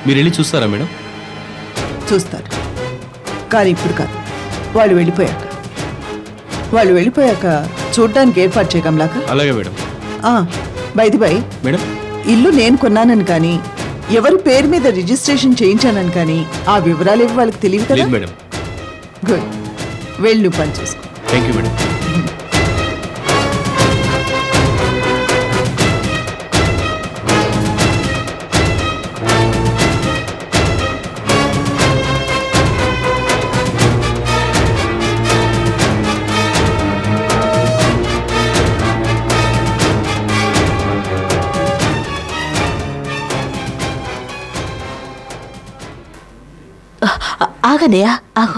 మీరు వెళ్ళి చూస్తారా మేడం చూస్తారు కానీ ఇప్పుడు కాదు వాళ్ళు వెళ్ళిపోయాక వాళ్ళు వెళ్ళిపోయాక చూడ్డానికి ఏర్పాటు చేయగంలాక అలాగే మేడం బైది బై మేడం ఇల్లు నేను కొన్నానని కానీ ఎవరి పేరు మీద రిజిస్ట్రేషన్ చేయించానని కానీ ఆ వివరాలు ఏవి వాళ్ళకి తెలియదు కదా లేదు మేడం గుడ్ వెళ్ళి నువ్వు పని చేసుకో థ్యాంక్ యూ మేడం ఆగనయ్య ఆగు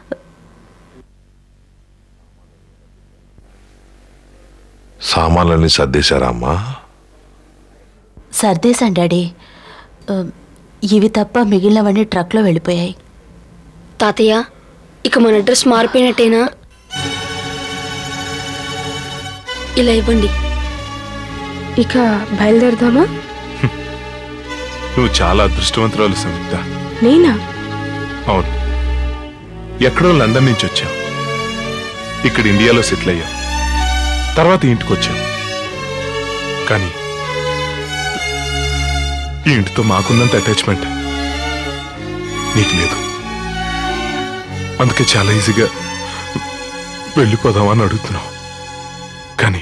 సామాన్లన్నీ సర్దేశారా అమ్మా సర్దేశాను డాడీ ఆ, ఇవి తప్ప మిగిలినవన్నీ ట్రక్లో వెళ్ళిపోయాయి తాతయ్య ఇక మన అడ్రస్ మారిపోయినట్టేనా ఇలా ఇవ్వండి ఇక బయలుదేరదామా నువ్వు చాలా అదృష్టవంతురాలు సంయుక్త నేనా అవును ఎక్కడో లండన్ నుంచి వచ్చావు ఇక్కడ ఇండియాలో సెటిల్ అయ్యావు తర్వాత ఇంటికి వచ్చావు కానీ ఈ ఇంటితో మాకున్నంత అటాచ్మెంట్ నీకు లేదు అందుకే చాలా ఈజీగా వెళ్ళిపోదామని అడుగుతున్నావు కానీ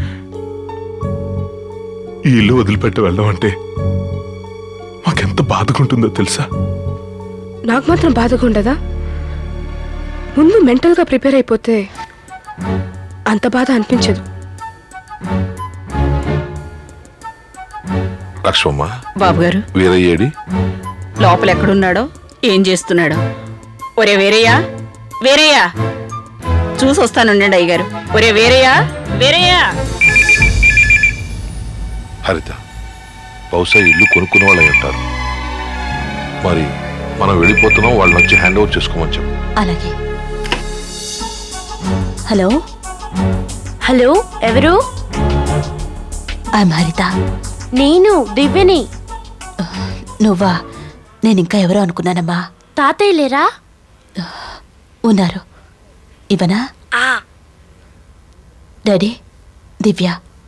ఈ ఇల్లు వదిలిపెట్టి వెళ్ళడం అంటే మాకెంత బాధకుంటుందో తెలుసా నాకు మాత్రం బాధగా ఉండదా ముందు మెంటల్గా ప్రిపేర్ అయిపోతే అంత బాధ అనిపించదు లక్ష్మమ్మ బాబు గారు వీరయ్యేడి లోపల ఎక్కడున్నాడో ఏం చేస్తున్నాడో ఒరే వేరయ్యా వేరయ్యా చూసి వస్తానుండండి అయ్యగారు ఒరే వేరయ్యా వేరయ్యా హరిత బహుశా ఇల్లు కొనుక్కున్న వాళ్ళు అయి ఉంటారు మరి మనం వెళ్ళిపోతున్నాం వాళ్ళ నుంచి హ్యాండ్ ఓవర్ చేసుకోమని చెప్పు అలాగే హలో హలో ఎవరు ఐఎమ్ హరిత నేను దివ్యని నువ్వా నేను ఇంకా ఎవరో అనుకున్నానమ్మా తాతయ్య లేరా ఉన్నారు ఇవనా డాడీ దివ్య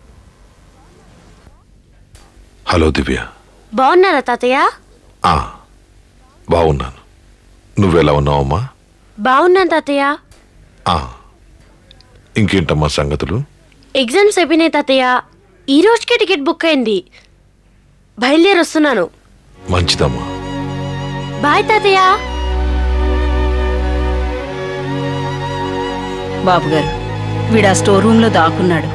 హలో దివ్య బాగున్నారా తాతయ్య ఆ, బాగున్నాను నువ్వెలా ఉన్నావమ్మా బాగున్నాను తాతయ్య ఆ, ఇంకేంటమ్మా సంగతులు ఎగ్జామ్స్ అయిపోయినాయి తాతయ్య ఈ రోజుకే టికెట్ బుక్ అయింది బయలుదేరి వస్తున్నాను మంచిదమ్మా బాయ్ తాతయ్య బాబు గారు వీడు ఆ స్టోర్ రూమ్ లో దాక్కున్నాడు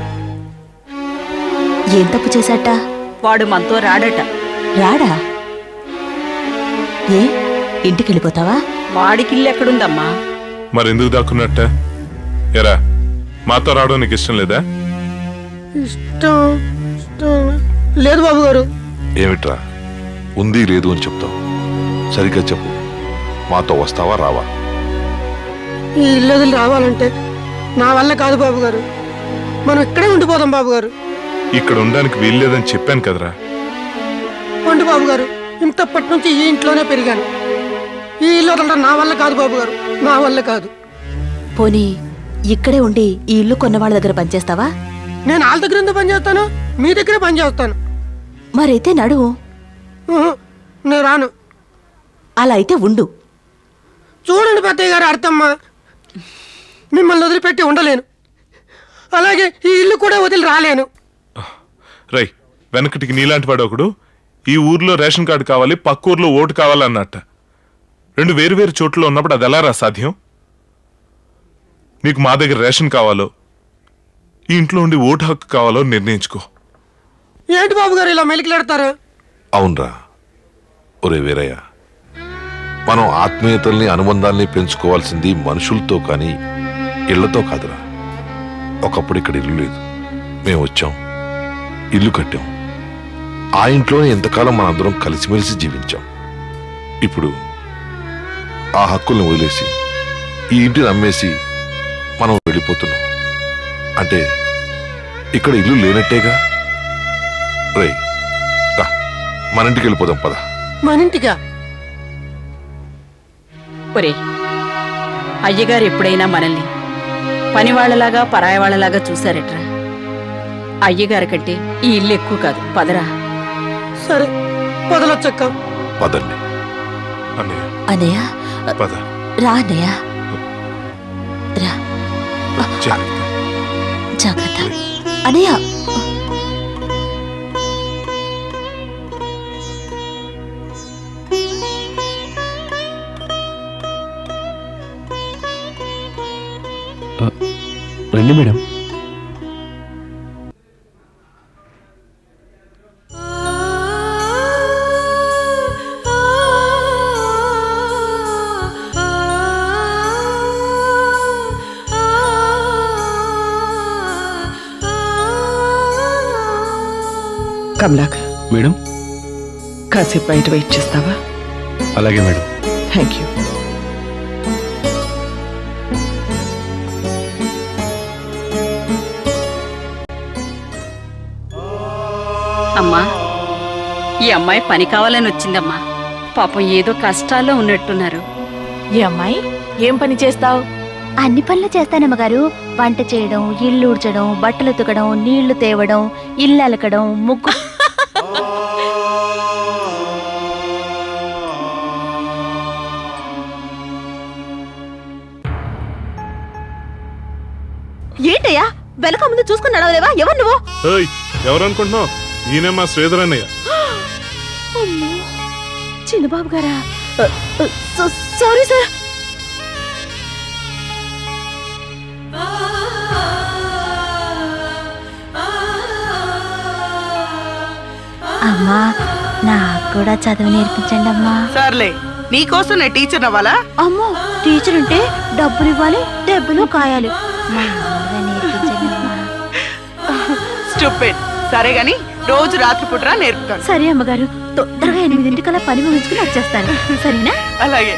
ఏం తప్పు చేశాట వాడు మనతో రాడట రాడా ఏ ఇంటికి వెళ్ళిపోతావా వాడికి ఇల్లు ఎక్కడుందమ్మా మరెందుకు దాక్కున్నట్ట ఎరా మాతో రావడం నీకు ఇష్టం లేదా ఇష్టం ఇష్టం లేదు బాబు గారు ఏమిట్రా ఉంది లేదు అని చెప్తావు సరిగ్గా చెప్పు మాతో వస్తావా రావా ఈ ఇల్లు వదిలి రావాలంటే నా వల్ల కాదు బాబు గారు మనం ఇక్కడే ఉండిపోదాం బాబు గారు ఇక్కడ ఉండడానికి వీల్లేదని చెప్పాను కదరా ఉండి బాబు గారు ఇంతప్పటి నుంచి ఈ ఇంట్లోనే పెరిగాను ఈ ఇల్లు వదలడం నా వల్ల కాదు బాబు గారు నా వల్ల కాదు పోనీ ఇక్కడే ఉండి ఈ ఇల్లు కొన్న వాళ్ళ దగ్గర పనిచేస్తావా నేను వాళ్ళ దగ్గర ఎందుకు పని చేస్తాను మీ దగ్గరే పని చేస్తాను మరైతే నడువు ఉహు, నేను రాను అలా అయితే ఉండు చూడండి పెద్దయ్య గారు అర్థమ్మ మిమ్మల్ని వదిలిపెట్టి ఉండలేను అలాగే ఈ ఇల్లు కూడా వదిలి రాలేను రై వెనకటికి నీలాంటి వాడు ఒకడు ఈ ఊర్లో రేషన్ కార్డు కావాలి పక్క ఊర్లో ఓటు కావాలన్నట్ట రెండు వేరు వేరు చోట్ల ఉన్నప్పుడు అది ఎలా రా సాధ్యం నీకు మా దగ్గర రేషన్ కావాలో ఈ ఇంట్లో ఉండి ఓటు హక్కు కావాలో నిర్ణయించుకో ఏంటి బాబు గారు ఇలా మెలికిలాడతారు అవునరా ఒరే వీరయ్య మనం ఆత్మీయతల్ని అనుబంధాల్ని పెంచుకోవాల్సింది మనుషులతో కానీ ఇళ్లతో కాదురా ఒకప్పుడు ఇక్కడ ఇల్లు లేదు మేము వచ్చాం ఇల్లు కట్టాం ఆ ఇంట్లోనే ఎంతకాలం మనందరం కలిసిమెలిసి జీవించాం ఇప్పుడు ఆ హక్కుల్ని వదిలేసి ఈ ఇంటిని అమ్మేసి మనం వెళ్ళిపోతున్నాం అంటే ఇక్కడ ఇల్లు లేనట్టేగా రే రా మన ఇంటికి వెళ్ళిపోదాం పద మన ఇంటికా ఒరే అయ్యగారు ఎప్పుడైనా మనల్ని పనివాళ్లలాగా పరాయవాళ్లలాగా చూశారట్రా అయ్యగారి కంటే ఈ ఇల్లు ఎక్కువ కాదు పదరా సరే వదలొచ్చక్క పదండి అన్నయ్య అనయ్య పద రా అన్నయ్య రా జాగ్రత్త జాగ్రత్త అనయ్య రండి మేడం కమలాకర్ మేడం కాసేపు బయట వెయిట్ చేస్తావా అలాగే మేడం థ్యాంక్ యూ అమ్మా ఈ అమ్మాయి పని కావాలని వచ్చిందమ్మా పాపం ఏదో కష్టాల్లో ఉన్నట్టున్నారు ఈ అమ్మాయి ఏం పని చేస్తావు అన్ని పనులు చేస్తానమ్మగారు వంట చేయడం ఇల్లు ఊడ్చడం బట్టలు ఉతకడం నీళ్లు తేవడం ఇల్లు అలకడం ముగ్గు ఏంటయ్యా వెనక ముందు చూసుకుని నడవలేవా ఎవరు నువ్వు ఏయ్ ఎవరు అనుకుంటున్నావు ఈయనే మా శ్రీధర్ అన్నయ్య అమ్మో చిన్నబాబు గారా సారీ సార్ అమ్మా నాకు కూడా చదువు నేర్పించండి అమ్మా సర్లే నీకోసం నేను టీచర్ అవ్వాలా అమ్మో టీచర్ ఉంటే డబ్బులు ఇవ్వాలి డబ్బులు కాయాలి మామూలుగా నేర్పించండి అమ్మా స్టూపిడ్ సరే గాని రోజు రాత్రి పుట్రా నేర్పుతాను సరే అమ్మగారు తొందరగా ఎనిమిదింటికల్లా పని ముగించుకుని వచ్చేస్తాను సరేనా అలాగే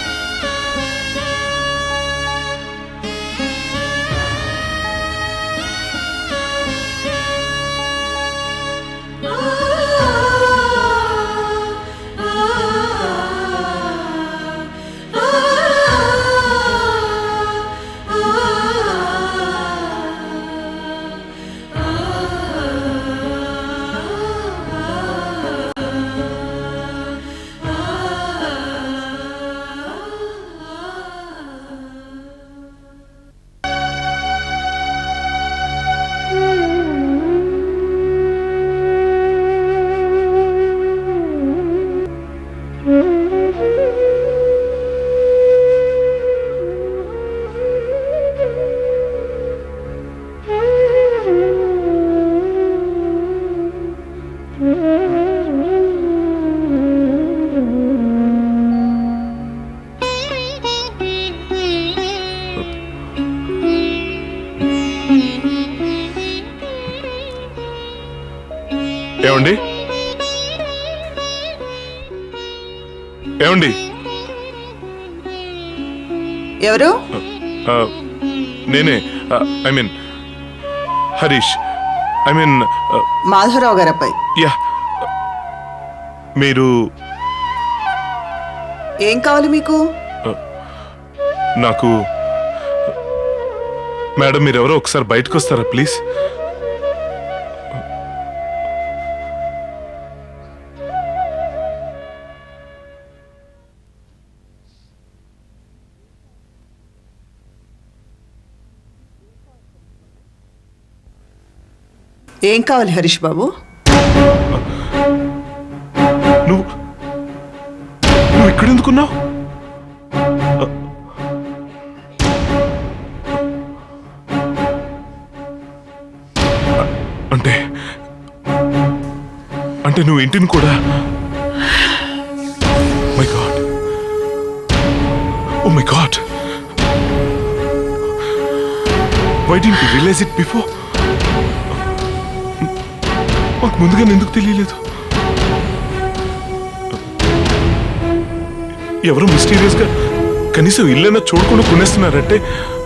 ఏమండి ఏమండి ఎవరు ఆ, నేనే I mean Harish I mean Madhavarao గారి అబ్బాయి యా మీరు ఏం కావాలి మీకు నాకు మేడం మీరెవరో ఒకసారి బయటకు వస్తారా ప్లీజ్ ఏం కావాలి హరీష్ బాబు నువ్వు నువ్వు ఇక్కడ ఎందుకున్నావు అంటే అంటే నువ్వు ఇంటిని కూడా my god oh my god why didn't you realise it before మాకు ముందుగా ఎందుకు తెలియలేదు ఎవరు మిస్టీరియస్ గా కనీసం ఇల్లైనా చూడకుండా కొనేస్తున్నారంటే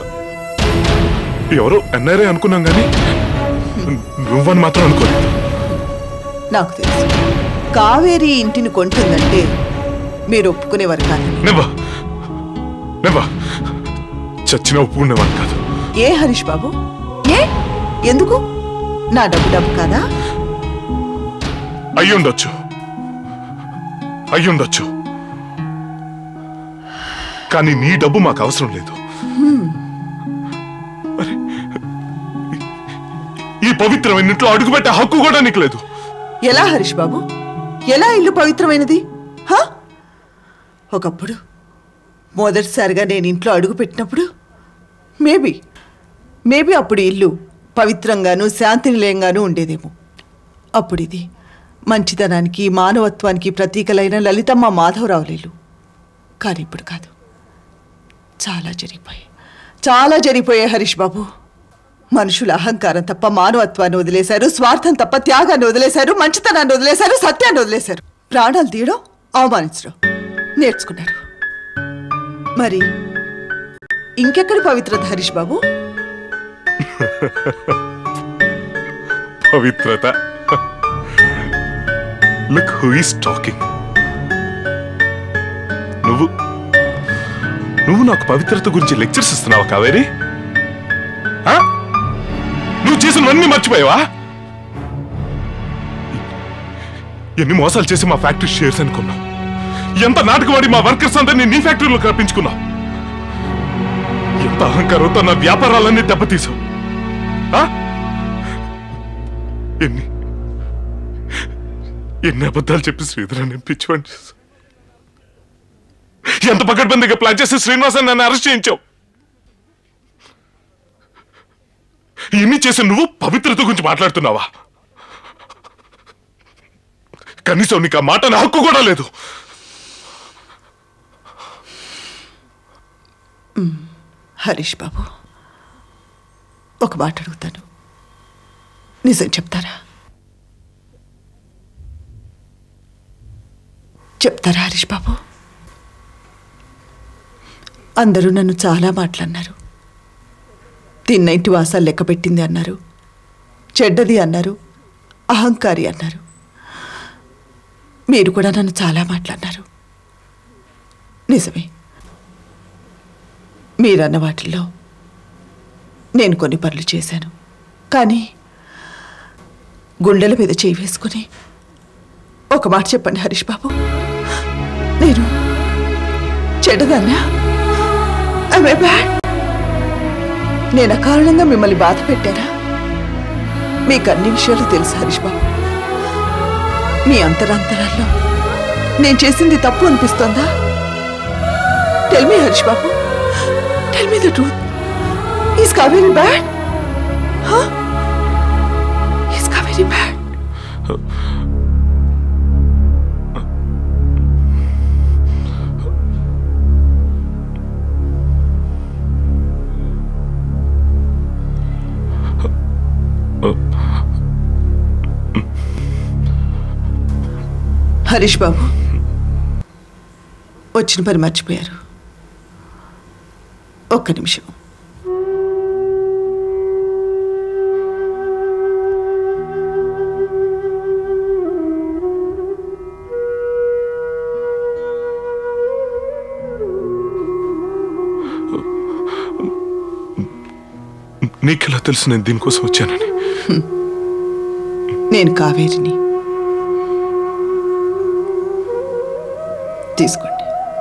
ఎవరో ఎన్ఆర్ఐ అనుకున్నాం కానీ నువ్వని మాత్రం అనుకోలేదు నాకు తెలుసు కావేరి ఇంటిని కొంటుందంటే మీరు ఒప్పుకునేవారు కాదు నెవ్వ నెవ్వ చచ్చిన ఒప్పుకునేవాడు కాదు ఏ హరీష్ బాబు ఏ ఎందుకు నా డబ్బు డబ్బు కాదా అయ్యుండొచ్చు అయ్యుండొచ్చు కానీ నీ డబ్బు మాకు అవసరం లేదు హ్మ్. మరి ఈ పవిత్రమైన ఇంట్లో అడుగుపెట్టే హక్కు కూడా నీకు లేదు ఎలా హరీష్ బాబు ఎలా ఇల్లు పవిత్రమైనది హా? ఒకప్పుడు మొదటిసారిగా నేను ఇంట్లో అడుగు పెట్టినప్పుడు మేబీ మేబీ అప్పుడు ఇల్లు పవిత్రంగాను శాంతి నిలయంగాను ఉండేదేమో అప్పుడు ఇది మంచితనానికి మానవత్వానికి ప్రతీకలైన లలితమ్మ మాధవరావుల ఇల్లు కానీ ఇప్పుడు కాదు చాలా జరిగిపోయాయి చాలా జరిగిపోయాయి హరీష్ బాబు మనుషుల అహంకారం తప్ప మానవత్వాన్ని వదిలేశారు స్వార్థం తప్ప త్యాగాన్ని వదిలేశారు మంచితనాన్ని వదిలేశారు సత్యాన్ని వదిలేశారు ప్రాణాలు తీయడం అవమానించడం నేర్చుకున్నారు మరి ఇంకెక్కడి పవిత్రత హరీష్ బాబు పవిత్రత లుక్ హూ ఈస్ టాకింగ్ నువ్వు నువ్వు నాకు పవిత్రత గురించి లెక్చర్స్ ఇస్తున్నావా కావేరి ఆ? నువ్వు చేసినవన్నీ మర్చిపోయావా ఎన్ని మోసాలు చేసి మా ఫ్యాక్టరీ షేర్స్ అనుకున్నావు ఎంత నాటకవాడి మా వర్కర్స్ అందరినీ నీ ఫ్యాక్టరీలో కల్పించుకున్నావు ఎంత అహంకారంతో నా వ్యాపారాలన్నీ దెబ్బతీసావు ఆ? ఎన్ని ఎన్ని అబద్ధాలు చెప్పి శ్రీధరాన్ని పిచ్చివాడిని చేశావు ఎంత పకడ్బందీగా ప్లాన్ చేసి శ్రీనివాసన్ నన్ను అరెస్ట్ చేయించావు ఇన్ని చేసి నువ్వు పవిత్రత గురించి మాట్లాడుతున్నావా కనీసం నీకు ఆ మాట నా హక్కు కూడా లేదు హరీష్ బాబు ఒక మాట అడుగుతాను నిజం చెప్తారా చెప్తారా హరీష్ బాబు అందరూ నన్ను చాలా మాటలన్నారు తిన్నైంటి వాసాలు లెక్క పెట్టింది అన్నారు చెడ్డది అన్నారు అహంకారి అన్నారు మీరు కూడా నన్ను చాలా మాటలన్నారు నిజమే మీరన్న వాటిల్లో నేను కొన్ని పనులు చేశాను కానీ గుండెల మీద చేయి వేసుకుని ఒక మాట చెప్పండి హరీష్ బాబు నేను చెడ్డదన్నా Am I bad? నేను అకారణంగా మిమ్మల్ని బాధ పెట్టానా మీకు అన్ని విషయాలు తెలుసు హరీష్ బాబు మీ అంతరాంతరాల్లో నేను చేసింది తప్పు అనిపిస్తోందా tell me Harish Babu tell me the truth is Kaveri bad is Kaveri bad Harish Babu వచ్చిన పని మర్చిపోయారు ఒక్క నిమిషం నీకెలా తెలుసు నేను దీనికోసం వచ్చానని నేను కావేరిని తీసుకోండి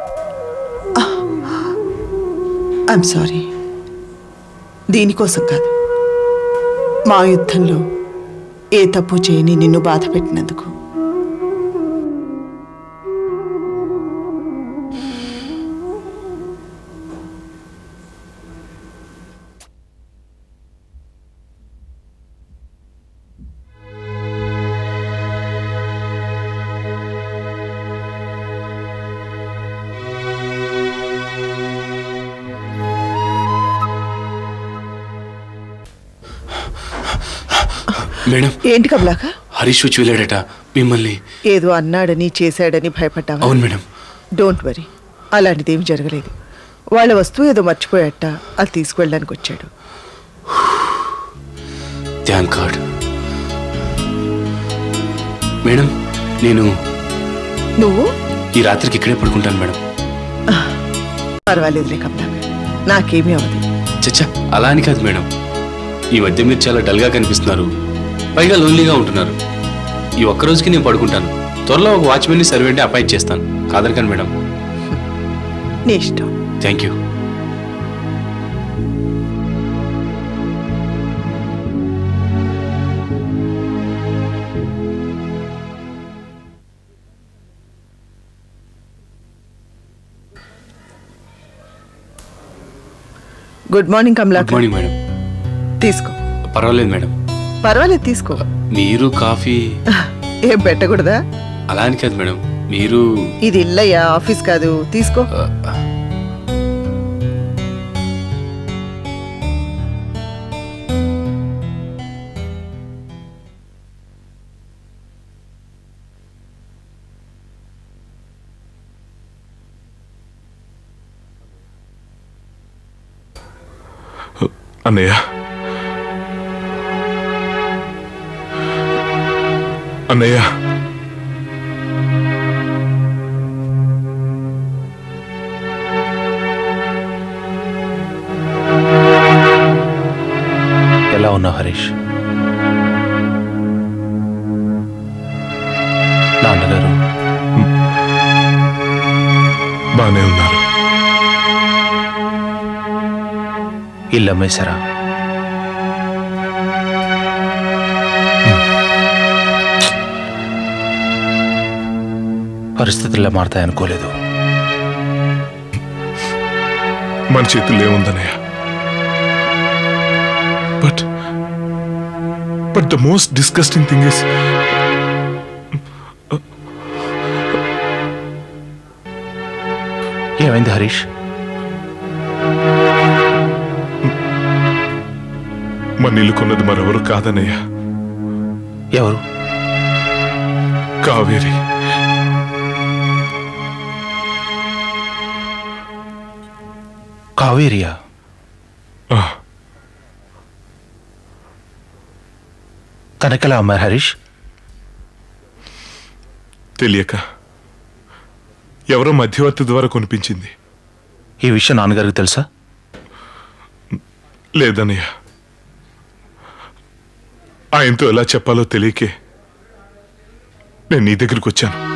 ఐఎమ్ సారీ దీనికోసం కాదు మా యుద్ధంలో ఏ తప్పు చేయని నిన్ను బాధ పెట్టినందుకు మేడం ఏంటి కమలాక హరీష్ వచ్చి వెళ్ళాడట మిమ్మల్ని ఏదో అన్నాడని చేశాడని భయపడ్డావా అవును మేడం డోంట్ వరీ అలాంటిదేం జరగలేదు వాళ్ళ వస్తువు ఏదో మర్చిపోయాట అది తీసుకువెళ్ళడానికి వచ్చాడు థ్యాంక్ గాడ్ మేడం నేను నువ్వు ఈ రాత్రికి ఇక్కడే పడుకుంటాను మేడం పర్వాలేదులే కమలాకర్ నాకేమీ అవ్వదు చచ్చా అలా అని కాదు మేడం ఈ మధ్య మీరు చాలా డల్గా కనిపిస్తున్నారు పైగా లోన్లీగా ఉంటున్నారు ఈ ఒక్క రోజుకి నేను పడుకుంటాను త్వరలో ఒక వాచ్మెన్ని సర్వెంట్ని అపాయింట్ చేస్తాను కాదనకండి మేడం నీ ఇష్టం thank you good morning good Kamalakar morning madam తీసుకో పర్వాలేదు మేడం పర్వాలేదు తీసుకో మీరు కాఫీ ఏం పెట్టకూడదా అలా అని కాదు మేడం మీరు ఇది ఇల్లయ్యా ఆఫీస్ కాదు తీసుకో ఆ, అన్నయ్య అన్నయ్య ఎలా ఉన్నావు హరీష్ నాన్నగారు బానే ఉన్నారు ఇల్లు అమ్మేశారా పరిస్థితుల్లో మారతాయనుకోలేదు మన చేతుల్లో ఏముందన్నయ్య but but the most disgusting thing is ఏమైంది హరీష్ మన ఇల్లు కొన్నది మరెవరు కాదన్నయ్య ఎవరు కావేరి కావేరియా ఆ, తనకెలా అమ్మారు హరీష్ తెలియక ఎవరో మధ్యవర్తి ద్వారా కొనిపించింది ఈ విషయం నాన్నగారికి తెలుసా లేదన్నయ్య ఆయనతో ఎలా చెప్పాలో తెలియకే నేను నీ దగ్గరికి వచ్చాను